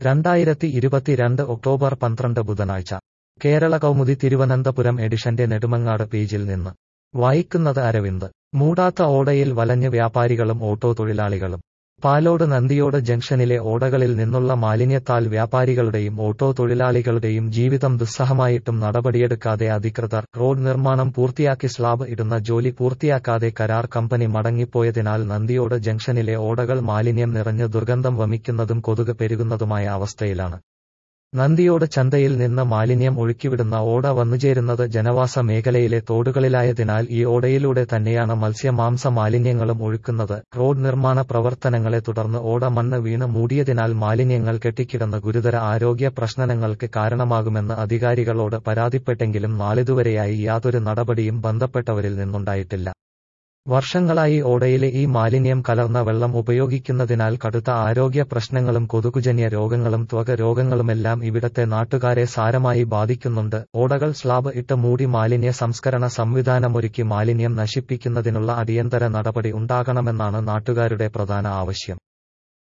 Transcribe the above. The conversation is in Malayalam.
രണ്ടായിരത്തി ഇരുപത്തിരണ്ട് ഒക്ടോബർ പന്ത്രണ്ട് ബുധനാഴ്ച കേരള കൗമുദി തിരുവനന്തപുരം എഡിഷന്റെ നെടുമങ്ങാട് പേജിൽ നിന്ന് വായിക്കുന്നത് അരവിന്ദ് മൂടാത്ത ഓടയിൽ വലഞ്ഞ് വ്യാപാരികളും ഓട്ടോ തൊഴിലാളികളും പാലോട് നന്ദിയോട് ജംഗ്ഷനിലെ ഓടകളിൽ നിന്നുള്ള മാലിന്യത്താൽ വ്യാപാരികളുടെയും ഓട്ടോ തൊഴിലാളികളുടെയും ജീവിതം ദുസ്സഹമായിട്ടും നടപടിയെടുക്കാതെ അധികൃതർ റോഡ് നിർമ്മാണം പൂർത്തിയാക്കി സ്ലാബ് ഇടുന്ന ജോലി പൂർത്തിയാക്കാതെ കരാർ കമ്പനി മടങ്ങിപ്പോയതിനാൽ നന്ദിയോട് ജംഗ്ഷനിലെ ഓടകൾ മാലിന്യം നിറഞ്ഞ് ദുർഗന്ധം വമിക്കുന്നതും കൊതുക് പെരുകുന്നതുമായ അവസ്ഥയിലാണ് നന്ദിയോട് ചന്തയിൽ നിന്ന് മാലിന്യം ഒഴുക്കിവിടുന്ന ഓട വന്നുചേരുന്നത് ജനവാസ മേഖലയിലെ തോടുകളിലായതിനാൽ ഈ ഓടയിലൂടെ തന്നെയാണ് മത്സ്യമാംസ മാലിന്യങ്ങളും ഒഴുക്കുന്നത് റോഡ് നിർമ്മാണ പ്രവർത്തനങ്ങളെ തുടർന്ന് ഓട മണ്ണ് വീണ് മൂടിയതിനാൽ മാലിന്യങ്ങൾ കെട്ടിക്കിടന്ന് ഗുരുതര ആരോഗ്യ പ്രശ്നങ്ങൾക്ക് കാരണമാകുമെന്ന് അധികാരികളോട് പരാതിപ്പെട്ടെങ്കിലും നാളിതുവരെയായി യാതൊരു നടപടിയും ബന്ധപ്പെട്ടവരിൽ നിന്നുണ്ടായിട്ടില്ല വർഷങ്ങളായി ഓടയിലെ ഈ മാലിന്യം കലർന്ന വെള്ളം ഉപയോഗിക്കുന്നതിനാൽ കടുത്ത ആരോഗ്യ പ്രശ്നങ്ങളും കൊതുകുജന്യ രോഗങ്ങളും ത്വക രോഗങ്ങളുമെല്ലാം ഇവിടത്തെ നാട്ടുകാരെ സാരമായി ബാധിക്കുന്നുണ്ട് ഓടകൾ സ്ലാബ് ഇട്ട് മൂടി മാലിന്യ സംസ്കരണ സംവിധാനമൊരുക്കി മാലിന്യം നശിപ്പിക്കുന്നതിനുള്ള അടിയന്തര നടപടി ഉണ്ടാകണമെന്നാണ് നാട്ടുകാരുടെ പ്രധാന ആവശ്യം